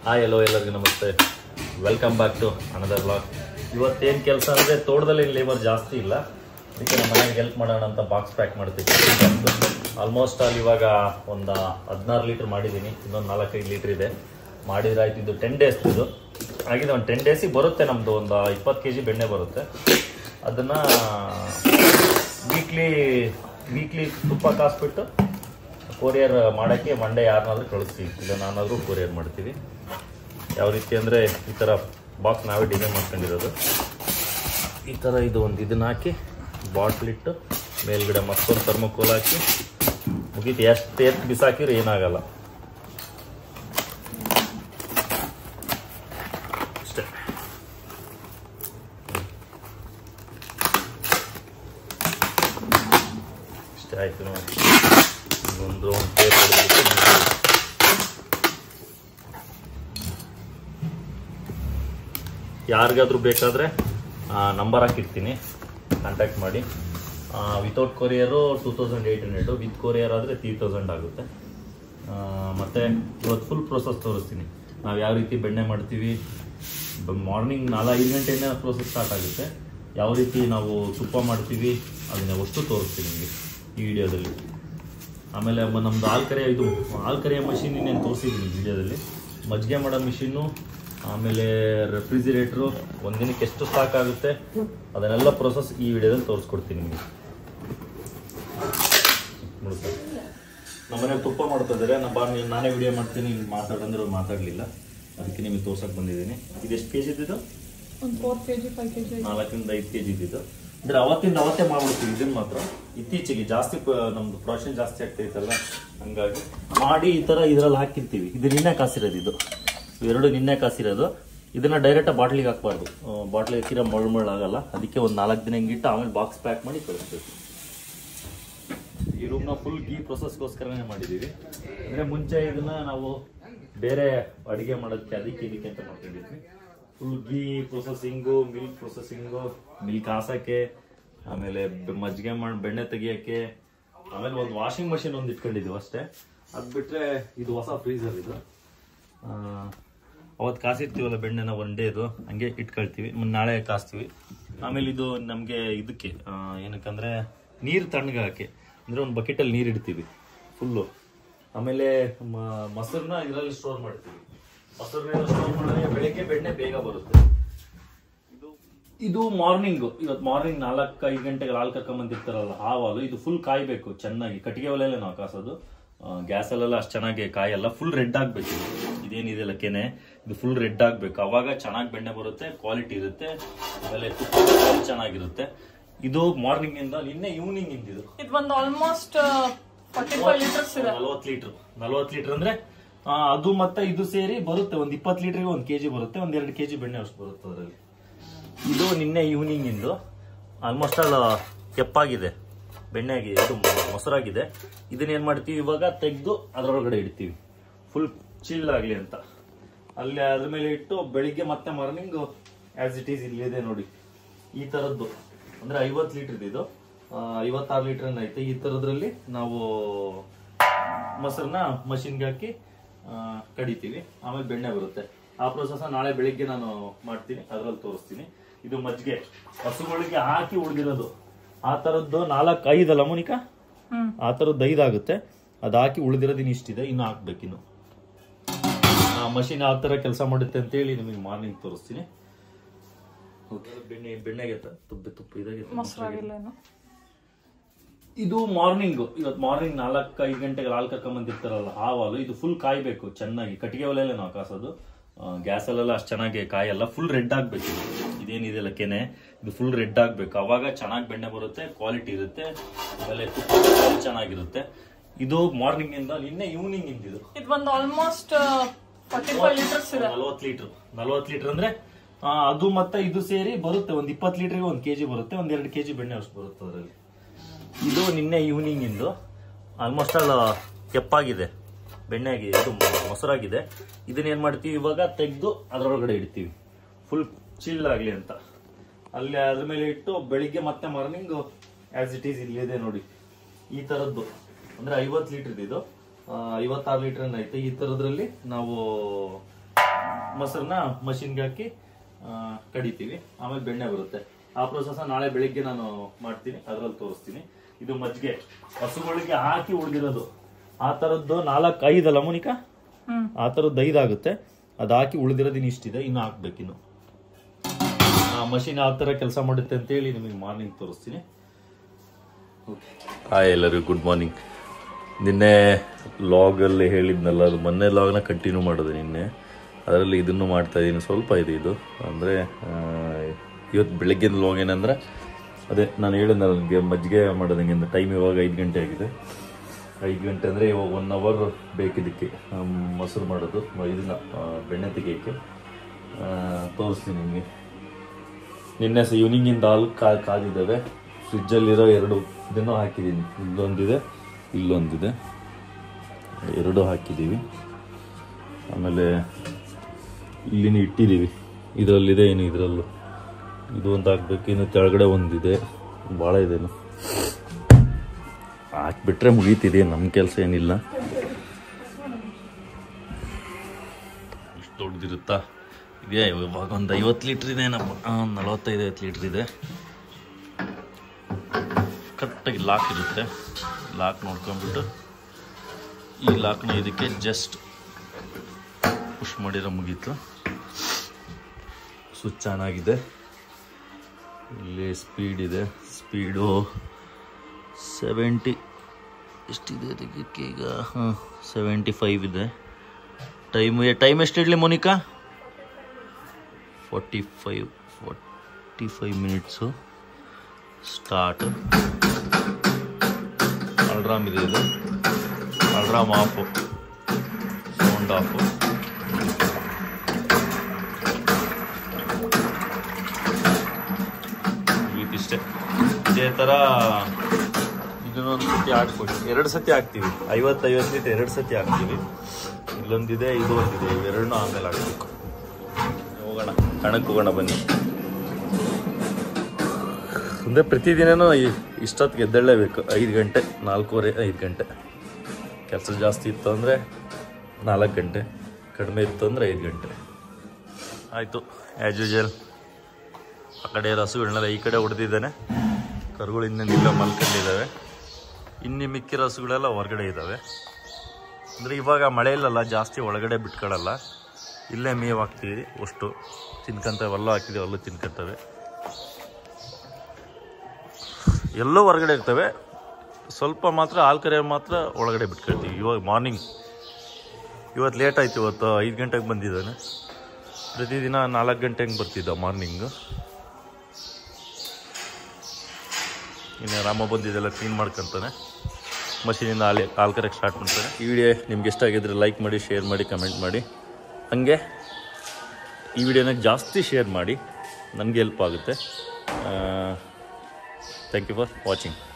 Hi hello ಎಲ್ಲರಿಗೂ ನಮಸ್ತೆ welcome back to another blog ಇವತ್ತೇನು ಕೆಲಸ ಅಂದರೆ ತೋಟದಲ್ಲಿ ಲೇಬರ್ ಜಾಸ್ತಿ ಇಲ್ಲ ಅದಕ್ಕೆ ನಮ್ಮ ಮನೆಗೆ ಹೆಲ್ಪ್ ಮಾಡೋಣ ಅಂತ ಬಾಕ್ಸ್ ಪ್ಯಾಕ್ ಮಾಡ್ತೀವಿ ಆಲ್ಮೋಸ್ಟ್ ಅಲ್ಲಿ ಇವಾಗ ಒಂದು ಹದಿನಾರು ಲೀಟ್ರ್ ಮಾಡಿದ್ದೀನಿ ಇನ್ನೊಂದು ನಾಲ್ಕೈದು ಲೀಟ್ರ್ ಇದೆ ಮಾಡಿದ್ರೆ ಆಯ್ತು ಇದು ಟೆನ್ ಡೇಸ್ ಇದು ಆಗಿದೆ ಒಂದು ಟೆನ್ ಡೇಸಿಗೆ ಬರುತ್ತೆ ನಮ್ಮದು ಒಂದು ಇಪ್ಪತ್ತು ಕೆ ಜಿ ಬೆಣ್ಣೆ ಬರುತ್ತೆ ಅದನ್ನು ವೀಕ್ಲಿ ವೀಕ್ಲಿ ತುಪ್ಪ ಕಾಸ್ಬಿಟ್ಟು ಕೊರಿಯರ್ ಮಾಡೋಕ್ಕೆ ಮಂಡೇ ಯಾರನ್ನಾದ್ರೂ ಕಳಿಸ್ತೀವಿ ಇಲ್ಲ ನಾನಾದರೂ ಕೊರಿಯರ್ ಮಾಡ್ತೀವಿ ಯಾವ ರೀತಿ ಅಂದರೆ ಈ ಥರ ಬಾಕ್ಸ್ ನಾವೇ ಡಿಸೈನ್ ಮಾಡ್ಕೊಂಡಿರೋದು ಈ ಥರ ಇದು ಒಂದು ಇದನ್ನ ಹಾಕಿ ಬಾಟ್ಲ್ ಇಟ್ಟು ಮೇಲ್ಗಡೆ ಮತ್ತೊಂದು ಥರ್ಮೋಕೋಲ್ ಹಾಕಿ ಮುಗೀತು ಎಷ್ಟು ಎತ್ತು ಬಿಸಾಕಿದ್ರೆ ಏನಾಗಲ್ಲ ಅಷ್ಟೇ ಇಷ್ಟೇ ಆಯಿತು ನೋಡಿ ಇನ್ನೊಂದು ಒಂದು ಟೇಪ್ ಹೊಡೆದ್ಬಿಟ್ಟು ಯಾರಿಗಾದ್ರೂ ಬೇಕಾದರೆ ನಂಬರ್ ಹಾಕಿರ್ತೀನಿ ಕಾಂಟ್ಯಾಕ್ಟ್ ಮಾಡಿ without courier two thousand eight hundred with courier ಆದರೆ ತ್ರೀ ತೌಸಂಡ್ ಆಗುತ್ತೆ ಆ, ಮತ್ತೆ ಇವತ್ತು ಫುಲ್ ಪ್ರೊಸೆಸ್ ತೋರಿಸ್ತೀನಿ ನಾವು ಯಾವ ರೀತಿ ಬೆಣ್ಣೆ ಮಾಡ್ತೀವಿ ಮಾರ್ನಿಂಗ್ ನಾಲ್ಕು ಐದು ಗಂಟೆಯಿಂದ ಪ್ರೋಸೆಸ್ ಸ್ಟಾರ್ಟ್ ಆಗುತ್ತೆ ಯಾವ ರೀತಿ ನಾವು ತುಪ್ಪ ಮಾಡ್ತೀವಿ ಅದನ್ನ ಅಷ್ಟು ತೋರಿಸ್ತೀನಿ ನಿಮಗೆ ಈ ವಿಡಿಯೋದಲ್ಲಿ ಆಮೇಲೆ ಮ- ನಮ್ದು ಹಾಲು ಕರೆಯ ಇದು ಹಾಲು ಕರೆಯೋ ಮಷಿನ್ ಇನ್ನೇನು ತೋರಿಸಿದ್ದೀನಿ ವಿಡಿಯೋದಲ್ಲಿ ಮಜ್ಜಿಗೆ ಮಾಡೋ ಮಿಷಿನ್ನು ಆಮೇಲೆ ರೆಫ್ರಿಜಿರೇಟ್ರು ಒಂದಿನಕ್ಕೆ ಎಷ್ಟು ಸ್ಟಾಕ್ ಆಗುತ್ತೆ ಅದನ್ನೆಲ್ಲ ಪ್ರೊಸೆಸ್ ಈ ವಿಡಿಯೋದಲ್ಲಿ ತೋರಿಸ್ಕೊಡ್ತೀನಿ ನಿಮಗೆ ನೋಡಿ ಸರ್ ನಮ್ಮ ಮನೇಲಿ ತುಪ್ಪ ಮಾಡ್ತಾ ಇದ್ದಾರೆ ನಮ್ಮ ಬಾ ನೀನು ನಾನೇ ವಿಡಿಯೋ ಮಾಡ್ತೀನಿ ನೀವು ಮಾತಾಡಂದ್ರೆ ಅವ್ರು ಮಾತಾಡಲಿಲ್ಲ ಅದಕ್ಕೆ ನಿಮಗೆ ತೋರ್ಸಕ್ಕೆ ಬಂದಿದ್ದೀನಿ ಇದು ಎಷ್ಟು ಕೆ ಜಿ ಇದ್ದಿದ್ದು ಒಂದು four K G five K G ನಾಲ್ಕರಿಂದ ಐದು ಕೆ ಜಿ ಇದ್ದಿದ್ದು ಅಂದ್ರೆ ಅವತ್ತಿಂದ ಅವತ್ತೇ ಮಾಡ್ಬಿಡ್ತೀವಿ ಇದನ್ನ ಮಾತ್ರ ಇತ್ತೀಚೆಗೆ ಜಾಸ್ತಿ ಪ- ನಮ್ದು ಪ್ರೊಡಕ್ಷನ್ ಜಾಸ್ತಿ ಆಗ್ತೈತಲ್ಲ ಹಂಗಾಗಿ ಮಾಡಿ ಈ ತರ ಇದ್ರಲ್ಲಿ ಹಾಕಿರ್ತೀವಿ ಇದು ನಿನ್ನೆ ಕಾಸಿರೋದು ಇದು ಎರಡು ನಿನ್ನೆ ಕಾಸಿರೋದು ಇದನ್ನ ಡೈರೆಕ್ಟ್ ಬಾಟ್ಲಿಗೆ ಹಾಕ್ಬಾರ್ದು ಬಾಟ್ಲಿಗೆ ಹಾಕಿರೋ ಮಳ್ ಮಳ್ ಆಗಲ್ಲ ಅದಕ್ಕೆ ಒಂದು ನಾಲ್ಕು ದಿನ ಹಿಂಗಿಟ್ಟು ಆಮೇಲೆ ಬಾಕ್ಸ್ ಪ್ಯಾಕ್ ಮಾಡಿ ಕಳಿಸ್ಬೇಕು ಈ ರೂಮ್ನ ಫುಲ್ ಗೀ ಪ್ರೊಸೆಸ್ಗೋಸ್ಕರನೇ ಮಾಡಿದ್ದೀವಿ ಅಂದರೆ ಮುಂಚೆ ಇದನ್ನ ನಾವು ಬೇರೆ ಅಡುಗೆ ಮಾಡೋದಕ್ಕೆ ಅದಕ್ಕೆ ಇದಕ್ಕೆ ಅಂತ ಮಾಡ್ಕೊಂಡಿದ್ವಿ full ghee processing milk processing milk ಹಾಸಕ್ಕೆ ಆಮೇಲೆ ಬೆ- ಮಜ್ಜಿಗೆ ಮಾಡಿ ಬೆಣ್ಣೆ ತೆಗಿಯೋಕ್ಕೆ ಆಮೇಲೆ ಒಂದು ವಾಷಿಂಗ್ ಮಷಿನ್ ಒಂದು ಇಟ್ಕೊಂಡಿದ್ವಿ ಅಷ್ಟೇ ಅದು ಬಿಟ್ಟರೆ ಇದು ಹೊಸ ಫ್ರೀಸರ್ ಇದು ಆ, ಅವತ್ತು ಕಾಸಿರ್ತೀವಲ್ಲ ಬೆಣ್ಣೆನ ಒನ್ ಡೇದು ಹಂಗೆ ಇಟ್ಕೊಳ್ತೀವಿ ಮ್- ನಾಳೆ ಕಾಸ್ತೀವಿ ಆಮೇಲೆ ಇದು ನಮಗೆ ಇದಕ್ಕೆ ಆ, ಏನಕ್ಕಂದ್ರೆ ನೀರು ತಣ್ಣಗಾಕೆ ಅಂದರೆ ಒಂದು ಬಕೆಟಲ್ಲಿ ನೀರು ಇಡ್ತೀವಿ ಫುಲ್ಲು ಆಮೇಲೆ ಮ- ಮೊಸರನ್ನ ಇದರಲ್ಲಿ ಸ್ಟೋರ್ ಮಾಡ್ತೀವಿ ಮೊಸರನ್ನ ಸ್ಟೋರ್ ಮಾಡಿದ್ರೆ ಬೆಳಿಗ್ಗೆ ಬೆಣ್ಣೆ ಬೇಗ ಬರುತ್ತೆ ಇದು ಇದು ಮಾರ್ನಿಂಗ್ ಇವತ್ತು ಮಾರ್ನಿಂಗ್ ನಾಲ್ಕು ಐದು ಗಂಟೆಗೆ ಹಾಲು ಕರ್ಕೊಂಬಂದಿರ್ತಾರಲ್ಲ ಆ ಹಾಲು ಇದು ಫುಲ್ ಕಾಯ್ಬೇಕು ಚೆನ್ನಾಗಿ ಕಟ್ಟಿಗೆ ಒಲೆಯಲ್ಲೇ ನಾವು ಕಾಸೋದು ಗ್ಯಾಸಲ್ಲೆಲ್ಲ ಅಷ್ಟು ಚೆನ್ನಾಗಿ ಕಾಯಲ್ಲ ಫುಲ್ ರೆಡ್ ಆಗ್ಬೇಕು ಇದು. ಇದೇನಿದೆಯಲ್ಲ ಕೆನೆ ಇದು ಫುಲ್ ರೆಡ್ ಆಗ್ಬೇಕು ಅವಾಗ ಚೆನ್ನಾಗಿ ಬೆಣ್ಣೆ ಬರುತ್ತೆ ಕ್ವಾಲಿಟಿ ಇರುತ್ತೆ ಆಮೇಲೆ ತುಪ್ಪ smell ಚೆನ್ನಾಗಿರುತ್ತೆ ಇದು ಮಾರ್ನಿಂಗ್ ಇಂದ ನಿನ್ನೆ ಈವ್ನಿಂಗ್ ಇಂದಿದು ಇದು ಒಂದು ಆಲ್ಮೋಸ್ಟ್ ಫಾರ್ಟಿ ಫೈವ್ ಲೀಟರ್ಸ್ ಇದೆ ನಲ್ವತ್ತು ಲೀಟರ್ ನಲ್ವತ್ತು ಲೀಟರ್ ಅಂದ್ರೆ ಆ, ಅದು ಮತ್ತೆ ಇದು ಸೇರಿ ಬರುತ್ತೆ ಒಂದ್ ಇಪ್ಪತ್ತು ಲೀಟರ್ಗೆ ಒಂದ್ ಕೆಜಿ ಬರುತ್ತೆ ಒಂದ್ ಎರಡು ಕೆಜಿ ಬೆಣ್ಣೆ ಅಷ್ಟು ಬರುತ್ತೆ ಅದರಲ್ಲಿ ಇದು ನಿನ್ನೆ ಈವ್ನಿಂಗ್ ಇಂದು ಆಲ್ಮೋಸ್ಟ್ ಆಲ್ ಕೆಪ್ಪಾಗಿದೆ ಬೆಣ್ಣೆ ಆಗಿದೆ ಇದು ಮೊ- ಮೊಸರಾಗಿದೆ ಇದನ್ನ ಏನ್ ಮಾಡ್ತೀವಿ ಇವಾಗ ತೆಗೆದು ಅದರೊಳಗಡೆ ಇಡ್ತೀವಿ ಫುಲ್ ಚಿಲ್ ಆಗ್ಲಿ ಅಂತ ಅಲ್ಲಿ ಅದ್ರ ಮೇಲೆ ಇಟ್ಟು ಬೆಳಿಗ್ಗೆ ಮತ್ತೆ ಮಾರ್ನಿಂಗ್ ಆಸ್ ಇಟ್ ಈಸ್ ಇಲ್ಲಿದೆ ನೋಡಿ ಈ ತರದ್ದು ಅಂದ್ರೆ ಐವತ್ತು ಲೀಟರ್ ಇದು ಐವತ್ತಾರು ಲೀಟರ್ ಐತೆ ಈ ತರದ್ರಲ್ಲಿ ನಾವು ಮೊಸರನ್ನ ಮಷಿನ್ಗೆ ಹಾಕಿ ಆ, ಕಡಿತೀವಿ ಆಮೇಲೆ ಬೆಣ್ಣೆ ಬರುತ್ತೆ ಆ ಪ್ರೊಸೆಸ್ ನಾಳೆ ಬೆಳಿಗ್ಗೆ ನಾನು ಮಾಡ್ತೀನಿ ಅದ್ರಲ್ಲಿ ತೋರಿಸ್ತೀನಿ ಇದು ಮಜ್ಜಿಗೆ ಹಸುಗಳಿಗೆ ಹಾಕಿ ಉಳಿದಿರೋದು ಆ ತರದ್ದು ನಾಲ್ಕು ಐದಲ್ಲ ಮೋನಿಕಾ ಹ್ಮ್ ಆ ಥರದ್ದು ಐದಾಗುತ್ತೆ ಅದು ಹಾಕಿ ಉಳಿದಿರೋದು ಇನ್ನು ಇಷ್ಟಿದೆ ಇನ್ನು ಹಾಕ್ಬೇಕಿನ್ನು ಆ ಮಷಿನ್ ಯಾವ ಥರ ಕೆಲಸ ಮಾಡುತ್ತೆ ಅಂತೇಳಿ ನಿಮಗೆ ಮಾರ್ನಿಂಗ್ ತೋರಿಸ್ತೀನಿ ಓಕೆ ಬೆಣ್ಣೆ ಬೆಣ್ಣೆಗೆ ತ- ತುಪ್ಪ ತುಪ್ಪ ಇದಾಗೆ ಮೊಸರಾಗಿಲ್ಲ ಏನು ಇದು ಮಾರ್ನಿಂಗ್ ಇವತ್ತು ಮಾರ್ನಿಂಗ್ ನಾಲ್ಕು ಐದು ಗಂಟೆಗೆ ಹಾಲು ಕರ್ಕೊಂಬಂದಿರ್ತಾರಲ್ಲ ಆ ಹಾಲು ಇದು ಫುಲ್ ಕಾಯ್ಬೇಕು ಚೆನ್ನಾಗಿ ಕಟ್ಟಿಗೆ ಒಲೆಯಲ್ಲೇ ನಾವು ಕಾಸೋದು ಗ್ಯಾಸಲ್ಲೆಲ್ಲ ಅಷ್ಟು ಚೆನ್ನಾಗಿ ಕಾಯಲ್ಲ ಫುಲ್ ರೆಡ್ ಆಗ್ಬೇಕು ಇದು. ಇದೇನಿದೆಯಲ್ಲ ಕೆನೆ ಇದು ಫುಲ್ ರೆಡ್ ಆಗ್ಬೇಕು ಅವಾಗ ಚೆನ್ನಾಗಿ ಬೆಣ್ಣೆ ಬರುತ್ತೆ ಕ್ವಾಲಿಟಿ ಇರುತ್ತೆ ಆಮೇಲೆ ತುಪ್ಪ smell ಚೆನ್ನಾಗಿರುತ್ತೆ ಇದು ಮಾರ್ನಿಂಗ್ ಇಂದ ನಿನ್ನೆ ಈವ್ನಿಂಗ್ ಇಂದಿದು ಇದು ಒಂದು ಆಲ್ಮೋಸ್ಟ್ ಫಾರ್ಟಿ ಫೈವ್ ಲೀಟರ್ಸ್ ಇದೆ ನಲ್ವತ್ತು ಲೀಟರ್ ನಲ್ವತ್ತು ಲೀಟರ್ ಅಂದ್ರೆ ಆ, ಅದು ಮತ್ತೆ ಇದು ಸೇರಿ ಬರುತ್ತೆ ಒಂದ್ ಇಪ್ಪತ್ತು ಲೀಟರ್ಗೆ ಒಂದ್ ಕೆಜಿ ಬರುತ್ತೆ ಒಂದ್ ಎರಡು ಕೆಜಿ ಬೆಣ್ಣೆ ಅಷ್ಟು ಬರುತ್ತೆ ಅದರಲ್ಲಿ ಇದು ನಿನ್ನೆ ಈವ್ನಿಂಗ್ ಇಂದು ಆಲ್ಮೋಸ್ಟ್ ಆಲ್ ಕೆಪ್ಪಾಗಿದೆ ಬೆಣ್ಣೆ ಆಗಿದೆ ಇದು ಮೊ- ಮೊಸರಾಗಿದೆ ಇದನ್ನ ಏನ್ ಮಾಡ್ತೀವಿ ಇವಾಗ ತೆಗೆದು ಅದರೊಳಗಡೆ ಇಡ್ತೀವಿ ಫುಲ್ ಚಿಲ್ ಆಗ್ಲಿ ಅಂತ ಅಲ್ಲಿ ಅದ್ರ ಮೇಲೆ ಇಟ್ಟು ಬೆಳಿಗ್ಗೆ ಮತ್ತೆ ಮಾರ್ನಿಂಗ್ ಆಸ್ ಇಟ್ ಈಸ್ ಇಲ್ಲಿದೆ ನೋಡಿ ಈ ತರದ್ದು ಅಂದ್ರೆ ಐವತ್ತು ಲೀಟರ್ ಇದು ಐವತ್ತಾರು ಲೀಟರ್ ಐತೆ ಈ ತರದ್ರಲ್ಲಿ ನಾವು ಮೊಸರನ್ನ ಮಷಿನ್ಗೆ ಹಾಕಿ ಆ, ಕಡಿತೀವಿ ಆಮೇಲೆ ಬೆಣ್ಣೆ ಬರುತ್ತೆ ಆ ಪ್ರೊಸೆಸ್ ನಾಳೆ ಬೆಳಿಗ್ಗೆ ನಾನು ಮಾಡ್ತೀನಿ ಅದ್ರಲ್ಲಿ ತೋರಿಸ್ತೀನಿ ಇದು ಮಜ್ಜಿಗೆ ಹಸುಗಳಿಗೆ ಹಾಕಿ ಉಳಿದಿರೋದು ಆ ಥರದ್ದು ನಾಲ್ಕು ಐದಲ್ಲ ಮೋನಿಕಾ ಹ್ಮ್ ಆ ಥರದ್ದು ಐದಾಗುತ್ತೆ ಅದು ಹಾಕಿ ಉಳಿದಿರೋದು ಇನ್ನು ಇಷ್ಟಿದೆ ಇನ್ನು ಹಾಕ್ಬೇಕಿನ್ನು ಆ ಮಷಿನ್ ಯಾವ ಥರ ಕೆಲಸ ಮಾಡುತ್ತೆ ಅಂತೇಳಿ ನಿಮಗೆ ಮಾರ್ನಿಂಗ್ ತೋರಿಸ್ತೀನಿ ಹಾಯ್ ಎಲ್ಲರಿಗೂ ಗುಡ್ ಮಾರ್ನಿಂಗ್ ನಿನ್ನೆ ಲಾಗಲ್ಲಿ ಹೇಳಿದ್ನಲ್ಲ ಅದು ಮೊನ್ನೆ ಲಾಗ್ನ ಕಂಟಿನ್ಯೂ ಮಾಡೋದು ನಿನ್ನೆ ಅದರಲ್ಲಿ ಇದನ್ನು ಮಾಡ್ತಾ ಇದ್ದೀನಿ ಸ್ವಲ್ಪ ಇದೆ ಇದು ಅಂದರೆ ಇವತ್ತು ಬೆಳಗ್ಗಿನ ಲಾಗ್ ಏನಂದ್ರೆ ಅದೇ ನಾನು ಹೇಳಿದ ನನಗೆ ಮಜ್ಜಿಗೆ ಮಾಡೋದಂಗೆ ಟೈಮ್ ಇವಾಗ ಐದು ಗಂಟೆ ಆಗಿದೆ ಐದು ಗಂಟೆ ಅಂದರೆ ಇವಾಗ ಒನ್ ಅವರ್ ಬೇಕಿದ್ದಕ್ಕೆ ಆ, ಮೊಸರು ಮಾಡೋದು ಮ- ಇದನ್ನ ಆ, ಬೆಣ್ಣೆ ತೆಗಿಯೋಕ್ಕೆ ಆ, ತೋರಿಸ್ತೀನಿ ನಿಮಗೆ ನಿನ್ನೆ ಸ ಈವ್ನಿಂಗಿಂದ ಹಾಲು ಕಾ ಕಾದಿದ್ದಾವೆ ಫ್ರಿಜ್ಜಲ್ಲಿರೋ ಎರಡು ಇದನ್ನು ಹಾಕಿದ್ದೀನಿ ಇಲ್ಲೊಂದಿದೆ ಇಲ್ಲೊಂದಿದೆ ಎರಡು ಹಾಕಿದ್ದೀವಿ ಆಮೇಲೆ ಇಲ್ಲಿನ ಇಟ್ಟಿದ್ದೀವಿ ಇದರಲ್ಲಿದೆ ಏನು ಇದರಲ್ಲೂ ಇದು ಒಂದು ಹಾಕ್ಬೇಕು ಇನ್ನು ಕೆಳಗಡೆ ಒಂದಿದೆ ಭಾಳ ಇದೆನು ಹಾಕ್ಬಿಟ್ರೆ ಮುಗೀತಿದೆ ನಮ್ಮ ಕೆಲಸ ಏನಿಲ್ಲ ಇಷ್ಟು ದೊಡ್ಡದಿರುತ್ತಾ ಇದೆ ಇವಾಗ ಒಂದು ಐವತ್ತು ಲೀಟ್ರ್ ಇದೆ ನಮ್ಮ ಒಂದು ನಲವತ್ತೈದು ಐವತ್ತು ಲೀಟ್ರ್ ಇದೆ ಕರೆಕ್ಟಾಗಿ ಲಾಕ್ ಇರುತ್ತೆ ಲಾಕ್ ನೋಡ್ಕೊಂಡ್ಬಿಟ್ಟು ಈ ಲಾಕ್ನ ಇದಕ್ಕೆ ಜಸ್ಟ್ ಪುಷ್ ಮಾಡಿರೋ ಮುಗೀತು ಸ್ವಿಚ್ ಆನ್ ಆಗಿದೆ ಇಲ್ಲಿ ಸ್ಪೀಡ್ ಇದೆ ಸ್ಪೀಡು ಸೆವೆಂಟಿ ಎಷ್ಟಿದೆ ಅದಕ್ಕೆ ಈಗ ಹಾಂ ಸೆವೆಂಟಿ ಫೈವ್ ಇದೆ ಟೈಮ್ ಟೈಮ್ ಎಷ್ಟು ಇಡಲಿ Monica forty five forty five minutes start alarm ಇದೆ ಇದು ಅಲ್ರಾಮ್ ಆಫು ಸೌಂಡ್ ಆಫು ಇದಿಷ್ಟೇ ಇದೇ ಥರ ಇದನ್ನೊಂದು ಸತಿ ಹಾಕ್ಬಿಟ್ಟು ಎರಡು ಸತಿ ಹಾಕ್ತೀವಿ ಐವತ್ತು ಐವತ್ತು ಲೀಟರ್ ಎರಡು ಸತಿ ಹಾಕ್ತೀವಿ ಇಲ್ಲೊಂದಿದೆ ಇದು ಒಂದಿದೆ ಇವೆರಡನ್ನೂ ಆಮೇಲೆ ಹಾಕ್ಬೇಕು ಹೋಗೋಣ ಕಣಕ್ಕೆ ಹೋಗೋಣ ಬನ್ನಿ ಅಂದರೆ ಪ್ರತಿದಿನನೂ ಇ- ಇಷ್ಟೊತ್ತಿಗೆ ಎದ್ದೇಳಲೇಬೇಕು ಐದು ಗಂಟೆ ನಾಲ್ಕೂವರೆ ಐದು ಗಂಟೆ ಕೆಲಸ ಜಾಸ್ತಿ ಇತ್ತು ಅಂದರೆ ನಾಲ್ಕು ಗಂಟೆ ಕಡಿಮೆ ಇತ್ತು ಅಂದರೆ ಐದು ಗಂಟೆ ಆಯಿತು ಆ್ಯಸ್ ಯೂಶಲ್ ಆ ಕಡೆ ಹಸುಗಳನ್ನೆಲ್ಲ ಈ ಕಡೆ ಹೊಡೆದಿದ್ದಾನೆ ಕರುಗಳು ಇನ್ನೇನಿಲ್ಲ ಮಲ್ಕೊಂಡಿದ್ದಾವೆ ಇನ್ನು ಮಿಕ್ಕಿರೋ ಹಸುಗಳೆಲ್ಲ ಹೊರಗಡೆ ಇದ್ದಾವೆ ಅಂದರೆ ಇವಾಗ ಮಳೆ ಇಲ್ಲಲ್ಲ ಜಾಸ್ತಿ ಒಳಗಡೆ ಬಿಟ್ಕೊಳ್ಳಲ್ಲ ಇಲ್ಲೇ ಮೇವು ಹಾಕ್ತೀವಿ ಅಷ್ಟು ತಿನ್ಕೊಂತವೆ ಅಲ್ಲೂ ಹಾಕಿದ್ದೀವಿ ಅಲ್ಲೂ ತಿನ್ಕೊಂತವೆ ಎಲ್ಲೋ ಹೊರಗಡೆ ಇರ್ತವೆ ಸ್ವಲ್ಪ ಮಾತ್ರ ಹಾಲು ಕರೆಯೋ ಮಾತ್ರ ಒಳಗಡೆ ಬಿಟ್ಕೊಳ್ತೀವಿ ಇವಾಗ ಮಾರ್ನಿಂಗ್ ಇವತ್ತು ಲೇಟ್ ಆಯ್ತು ಇವತ್ತು ಐದು ಗಂಟೆಗೆ ಬಂದಿದ್ದಾನೆ ಪ್ರತಿದಿನ ನಾಲ್ಕು ಗಂಟೆಗೆ ಬರ್ತಿದ್ದ ಮಾರ್ನಿಂಗು ಇನ್ನು ರಾಮ ಬಂದಿದ್ದೆಲ್ಲ ಕ್ಲೀನ್ ಮಾಡ್ಕೊತಾನೆ ಮಷೀನಿಂದ ಹಾಲು ಹಾಲು ಕರೆಕ್ಟ್ ಸ್ಟಾರ್ಟ್ ಮಾಡ್ತಾನೆ ಈ ವಿಡಿಯೋ ನಿಮ್ಗೆ ಇಷ್ಟ ಆಗಿದ್ರೆ ಲೈಕ್ ಮಾಡಿ ಶೇರ್ ಮಾಡಿ ಕಮೆಂಟ್ ಮಾಡಿ ಹಾಗೆ ಈ ವಿಡಿಯೋನ ಜಾಸ್ತಿ ಶೇರ್ ಮಾಡಿ ನನಗೆ ಹೆಲ್ಪ್ ಆಗುತ್ತೆ ಥ್ಯಾಂಕ್ ಯು ಫಾರ್ ವಾಚಿಂಗ್